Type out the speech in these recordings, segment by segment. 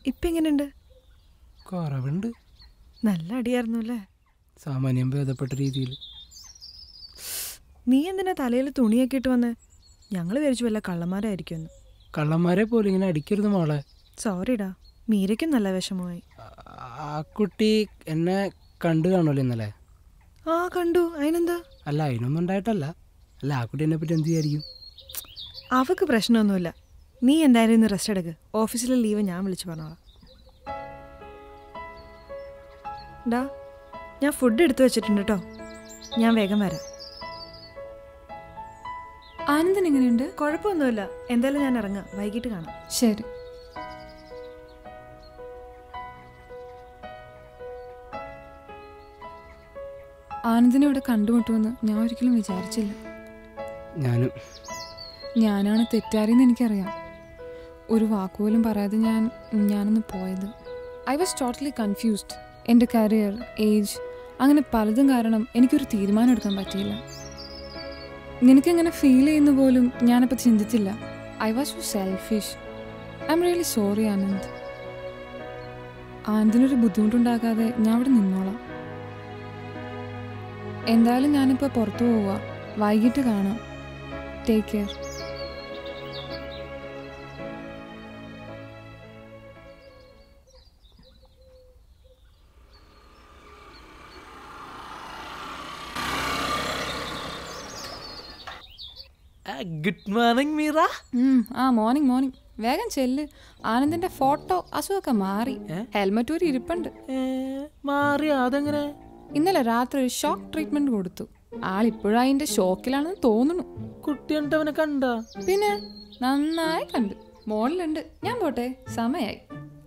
ഇപ്പം എങ്ങനെയുണ്ട് കുറവുണ്ട് നല്ല അടിയായിരുന്നു അല്ലേ സാമാന്യം ഭേദപ്പെട്ട രീതിയിൽ നീ എന്തിനാ തലയിൽ തുണിയൊക്കെ ഇട്ട് വന്ന് ഞങ്ങൾ വിചാരിച്ചു വല്ല കള്ളന്മാരായിരിക്കുമെന്ന് കള്ളന്മാരെ പോലും ഇങ്ങനെ അടിക്കരുത് മോളെ സോറിടാ മീരയ്ക്കും നല്ല വിഷമമായി ആ കുട്ടി എന്നെ കണ്ടു കാണുമല്ലോ ഇന്നലെ ആ കണ്ടു അതിനെന്താ അല്ല അതിനൊന്നും ഉണ്ടായിട്ടല്ല അല്ല ആ കുട്ടി എന്നെ പറ്റി എന്ത് വിചാരിക്കും അവക്ക് പ്രശ്നമൊന്നുമില്ല നീ എന്തായാലും ഇന്ന് റെസ്റ്റ് എടുക്ക് ഓഫീസിലെ ലീവ് ഞാൻ വിളിച്ചു പറഞ്ഞോളാം ഡാ ഞാൻ ഫുഡ് എടുത്തു വെച്ചിട്ടുണ്ട് കേട്ടോ ഞാൻ വേഗം വരാം ആനന്ദൻ എങ്ങനെയുണ്ട് കുഴപ്പമൊന്നുമില്ല എന്തായാലും ഞാൻ ഇറങ്ങാം വൈകിട്ട് കാണാം ശരി ആനന്ദിനെ ഇവിടെ കണ്ടുമുട്ടുമെന്ന് ഞാൻ ഒരിക്കലും വിചാരിച്ചില്ല ഞാനും ഞാനാണ് തെറ്റാരെന്ന് എനിക്കറിയാം ഒരു വാക്കുപോലും പറയാതെ ഞാൻ ഞാനൊന്ന് പോയത് ഐ വാസ് ടോട്ടലി കൺഫ്യൂസ്ഡ് എൻ്റെ കരിയർ ഏജ് അങ്ങനെ പലതും കാരണം എനിക്കൊരു തീരുമാനം എടുക്കാൻ പറ്റിയില്ല നിനക്കെങ്ങനെ ഫീൽ ചെയ്യുന്ന പോലും ഞാനപ്പോൾ ചിന്തിച്ചില്ല I was so selfish I'm really sorry Anand ആനന്ദിനൊരു ബുദ്ധിമുട്ടുണ്ടാക്കാതെ ഞാൻ ഇവിടെ നിന്നോളാം എന്തായാലും ഞാനിപ്പോൾ പുറത്തു പോവുക വൈകിട്ട് കാണാം take care good morning Meera ഉം, ആ മോർണിംഗ് മോർണിംഗ് വേഗം ചെല്ല് ആനന്ദിന്റെ ഫോട്ടോ അസുഖമൊക്കെ മാറി ഹെൽമറ്റ് ഒരു ഇരിപ്പുണ്ട് മാറി അതെങ്ങനെ ഇന്നലെ രാത്രി ഒരു ഷോക്ക് ട്രീറ്റ്മെന്റ് കൊടുത്തു ആളിപ്പോഴും അതിന്റെ ഷോക്കിലാണെന്ന് തോന്നുന്നു കുട്ടി അവനെ കണ്ട പിന്നെ നന്നായി കണ്ട് മോളിലുണ്ട് ഞാൻ പോട്ടെ സമയായി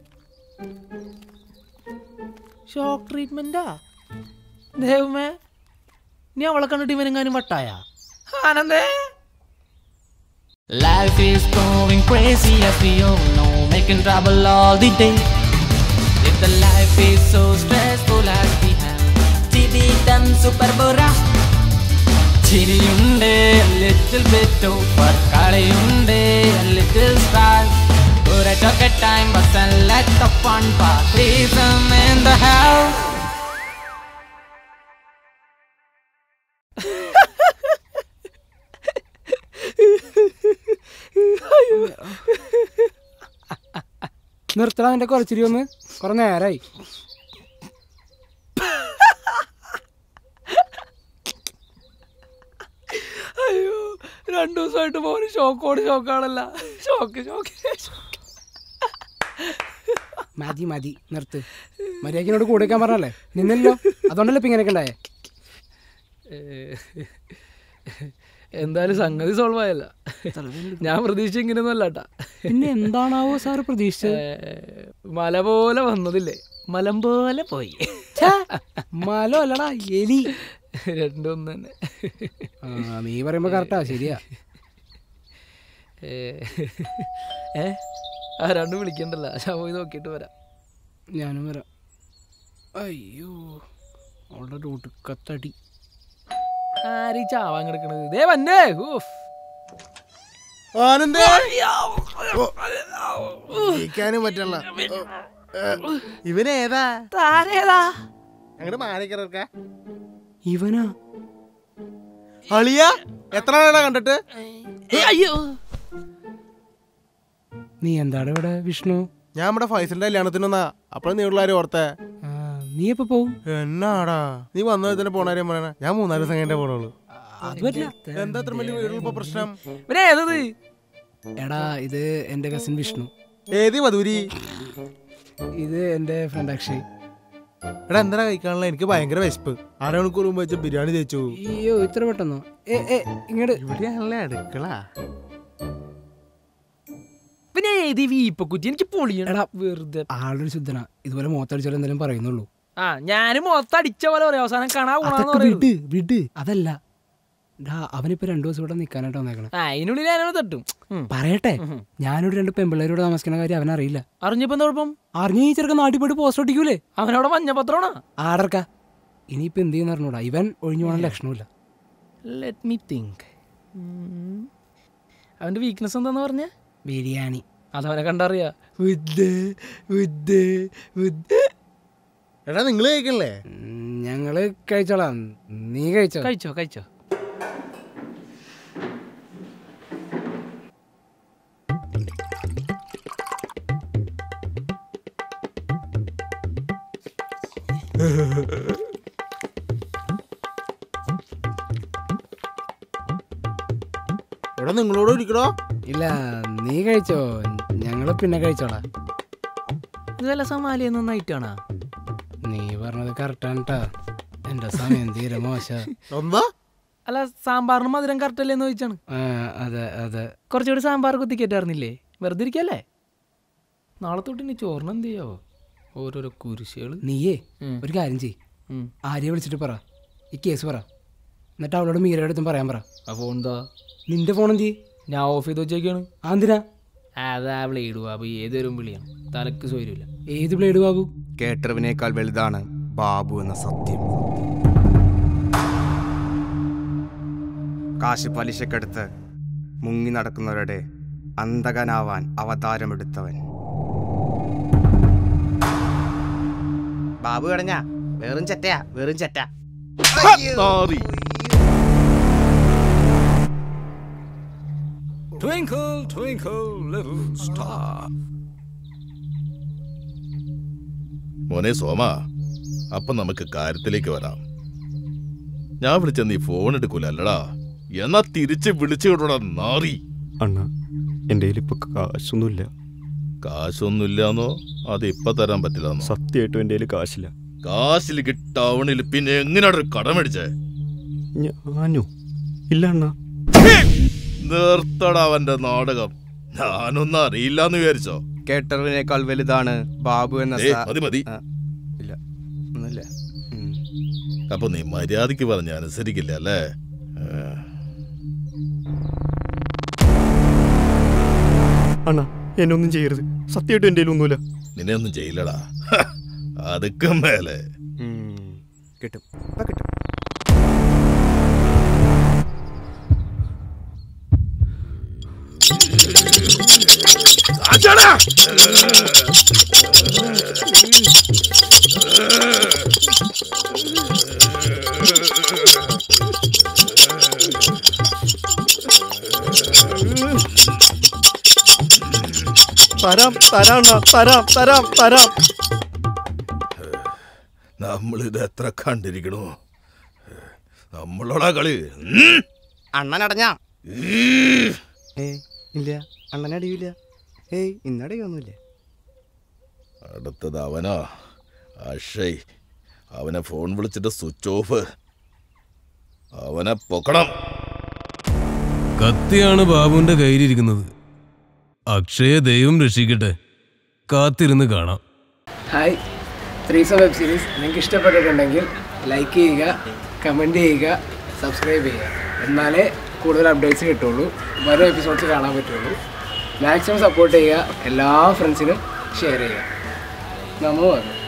ഷോക്ക് ട്രീറ്റ്മെന്റാ ദൈവമേ നീ അവളെ കണ്ടിട്ട് ഇവനെങ്ങാനും വട്ടായ ആനന്ദേ Life is going crazy as we all know, making trouble all the day. If the life is so stressful as we have, ജീവിതം super bora. ചിരിയുണ്ട് a little bit over, കളിയുണ്ട് a little stress. But I took a time, but then let the fun part. Reason in the house. നിർത്തണം എൻ്റെ കുറച്ചിരി ഒന്ന് കുറെ നേരമായി അയ്യോ രണ്ടു ദിവസമായിട്ട് മോന് ഷോക്കോട് ഷോക്കാണല്ല ഷോക്ക് ഷോക്ക് മതി മതി നിർത്ത് മര്യാദക്കിനോട് കൂടെ വെക്കാൻ പറഞ്ഞല്ലേ നിന്നല്ലോ അതുകൊണ്ടല്ലേ ഇപ്പം ഇങ്ങനെയൊക്കെ ഉണ്ടായേ എന്തായാലും സംഗതി സോൾവ് ആയല്ല ഞാൻ പ്രതീക്ഷിച്ച ഇങ്ങനെയൊന്നും അല്ലാട്ടാ പിന്നെ എന്താണാവോ സാറ് പ്രതീക്ഷിച്ചത് മല പോലെ വന്നതില്ലേ മലം പോലെ പോയി മല അല്ലടാ എലി രണ്ടും ഒന്ന് തന്നെ ആ നീ പറയുമ്പോ കറക്റ്റാ ശരിയാ ഏ, ഏ ആ രണ്ടും വിളിക്കണ്ടല്ല ഞാൻ പോയി നോക്കിയിട്ട് വരാം ഞാനും വരാം അയ്യോ അവളുടെ ഒരു ഒടുക്കത്തടി ആരീ ചാവാൻ കിടക്കണത് ദേ വന്നേ ഊഫ് ആനന്ദേ ജയിക്കാനും പറ്റല്ല ഇവനേതാ താരേതാ അങ്ങോട്ട് മാറിക്കറക്ക ഇവനാ അളിയ എത്ര നാളാ കണ്ടിട്ട് അയ്യോ നീ എന്താണ് ഇവിടെ വിഷ്ണു ഞാൻ നമ്മുടെ ഫൈസലിന്റെ കല്യാണത്തിന് വന്നാ അപ്പോൾ നീ ഉള്ളാരും ഓർത്തെ ആ, നീ എപ്പോ പോവും എന്നാടാ നീ വന്ന തന്നെ പോണാര്യം പറയണ ഞാൻ മൂന്നാല് ദിവസം കഴിഞ്ഞേ പോണുള്ളൂ അത് പറ്റില്ല എന്താ അത്ര വലിയ വീടുള്ള പ്രശ്നം ഇവനെ ഏതത് എടാ ഇത് എൻ്റെ കസിൻ വിഷ്ണു ഏതി മധുരി ഇത് എൻ്റെ ഫ്രണ്ട് അക്ഷയ് എടാ എന്താ കഴിക്കാനുള്ള എനിക്ക് ഭയങ്കര വിശപ്പ് അര മണിക്കൂർ മുമ്പ് വെച്ച ബിരിയാണി തേച്ചു അയ്യോ ഇത്ര പെട്ടെന്നോ ഏ ഏ ഇങ്ങോട്ട് ഇവിടെയാണല്ലേ അടുക്കള പിന്നെ ഏതി വീപ്പക്കുറ്റി എനിക്ക് പൊളിയണം എടാ. വെറുതെ ആളൊരു ശുദ്ധനാ ഇതുപോലെ മോത്തടിച്ചാലും എന്തെങ്കിലും പറയുന്നുള്ളൂ ആ ഞാനും മൊത്തടിച്ച പോലെ പറയാം അവസാനം കാണാ ഗുണാന്ന് അതൊക്കെ പറയുന്നത് വിട് വിട് അതല്ല ഡാ അവനിപ്പോ രണ്ടു ദിവസം ഇവിടെ നിൽക്കാനായിട്ട് വന്നേക്കണം ആ അതിനുള്ളിൽ ഞാനോട് തട്ടും ഉം. പറയട്ടെ ഞാനൊരു രണ്ട് പെമ്പിള്ളേരോട് താമസിക്കുന്ന കാര്യം അവനറിയില്ല അറിഞ്ഞപ്പോ എന്താ കുഴപ്പം അറിഞ്ഞ ഈ ചെറുക്കൻ നാട്ടിൽ പോയിട്ട് പോസ്റ്റ് ഒട്ടിക്കൂലേ അവനവിടെ മഞ്ഞപത്രമാണോ ആടർക്ക ഇനിയിപ്പോ എന്ത് ചെയ്യുന്ന അറിഞ്ഞൂടാ ഇവൻ ഒഴിഞ്ഞു പോകണ ലക്ഷണമില്ല ലെറ്റ് മീ തിങ്ക് അവന്റെ വീക്ക്നെസ് എന്താന്ന് പറഞ്ഞ ബിരിയാണി അതവനെ കണ്ടറിയാ വിദ്ദേ വിദ്ദേ വിദ്ദേ എടാ നിങ്ങൾ കഴിക്കണല്ലേ ഉം, ഞങ്ങള് കഴിച്ചോളാം നീ കഴിച്ചോ കഴിച്ചോ കഴിച്ചോ എടാ നിങ്ങളോട് ഇരിക്കടോ ഇല്ല നീ കഴിച്ചോ ഞങ്ങള് പിന്നെ കഴിച്ചോളാം ഇത് വല്ല സമാലിയൊന്നും നൈറ്റാണാ നീ പറഞ്ഞത് കറക്റ്റാണ് കേട്ടാ എന്റെ സമയം തീരെ മോശ എന്താ അല്ല സാമ്പാറിന് മധുരം കറക്റ്റ് അല്ലേന്ന് ചോദിച്ചാണ് ആ, അതെ അതെ കുറച്ചുകൂടി സാമ്പാർ കുത്തിക്കേറ്റായിരുന്നില്ലേ വെറുതെ ഇരിക്കല്ലേ നാളെ തൊട്ട് ഇനി ചോറിന് എന്ത് ചെയ്യാവോ ഓരോരോ കുരിശുകൾ നീയേ ഒരു കാര്യം ചെയ് ആര്യെ വിളിച്ചിട്ട് പറ ഈ കേസ് പറ എന്നിട്ട് അവളോട് മീരയുടെ അടുത്തും പറയാൻ പറ ആ ഫോൺ എന്താ നിന്റെ ഫോൺ എന്ത് ചെയ്യ്? ഞാൻ ഓഫ് ചെയ്ത് വെച്ചേക്കാണ് ആ എന്തിനാ അതാ ബ്ലേഡ് ബാബു ഏതൊരു വിളിയാണ് തലക്ക് സൗകര്യമില്ല ഏത് ബ്ലേഡ് ബാബു കേട്ടറിവിനേക്കാൾ വലുതാണ് ബാബു എന്ന സത്യം കാശ് പലിശക്കെടുത്ത് മുങ്ങി നടക്കുന്നവരുടെ അന്തകനാവാൻ അവതാരമെടുത്തവൻ ബാബു കടഞ്ഞ വെറും ചെറ്റയാ വെറും ചെറ്റ മോനെ സോമ അപ്പൊ നമുക്ക് കാര്യത്തിലേക്ക് വരാം ഞാൻ വിളിച്ച നീ ഫോൺ എടുക്കൂല അല്ലടാ എന്നാ തിരിച്ച് വിളിച്ചു വിടടാ നാറി അണ്ണ എൻ്റെ കയ്യിൽ ഇപ്പൊ കാശൊന്നുമില്ല കാശൊന്നുമില്ലാന്നോ അത് ഇപ്പൊ തരാൻ പറ്റില്ലെന്നോ സത്യമായിട്ടും എൻ്റെ കയ്യിൽ കാശില്ല കാശിൽ ടൗണിൽ പിന്നെ എങ്ങനെയാണ് കടമടിച്ചേ ഞാനോ ഇല്ല അണ്ണ നിർത്തടാ അവന്റെ നാടകം ഞാനൊന്നും അറിയില്ലാന്ന് വിചാരിച്ചോ കേട്ടറിവിനേക്കാൾ വലുതാണ് ബാബു എന്ന ഏയ്, സ- മതി മതി ആ, ഇല്ല ഒന്നുമില്ല ഉം. അപ്പൊ നീ മര്യാദക്ക് പറഞ്ഞ അനുസരിക്കില്ല അല്ലേ ഏ. അണ്ണ എന്നെ ഒന്നും ചെയ്യരുത് സത്യമായിട്ടും എൻ്റെ കയ്യിൽ ഒന്നുമില്ല നിന്നെ ഒന്നും ചെയ്യില്ലടാ അതുക്കും മേലെ ഉം. കിട്ടും ഇപ്പൊ കിട്ടും തരാം തരാം അണ്ണാ തരാം തരാം തരാം നമ്മളിത് എത്ര കണ്ടിരിക്കണു നമ്മളോടാ കളി ഉം? അണ്ണനടഞ്ഞ ഏയ് ഇല്ല അണ്ണനടിയില്ല ഏയ് ഇന്നടിയൊന്നുമില്ല അടുത്തത് അവനാ അക്ഷയ് അവനെ ഫോൺ വിളിച്ചിട്ട് സ്വിച്ച് ഓഫ് അവനെ പൊക്കണം കത്തിയാണ് ബാബുവിന്റെ കയ്യിലിരിക്കുന്നത് അക്ഷയ ദൈവം രക്ഷിക്കട്ടെ കാത്തിരുന്ന് കാണാം ഹായ് ത്രീസ വെബ് സീരീസ് നിങ്ങൾക്ക് ഇഷ്ടപ്പെട്ടിട്ടുണ്ടെങ്കിൽ ലൈക്ക് ചെയ്യുക കമൻറ്റ് ചെയ്യുക സബ്സ്ക്രൈബ് ചെയ്യുക എന്നാലേ കൂടുതൽ അപ്ഡേറ്റ്സ് കിട്ടുള്ളൂ വരും എപ്പിസോഡ്സ് കാണാൻ പറ്റുള്ളൂ മാക്സിമം സപ്പോർട്ട് ചെയ്യുക എല്ലാ ഫ്രണ്ട്സിനും ഷെയർ ചെയ്യുക നമോ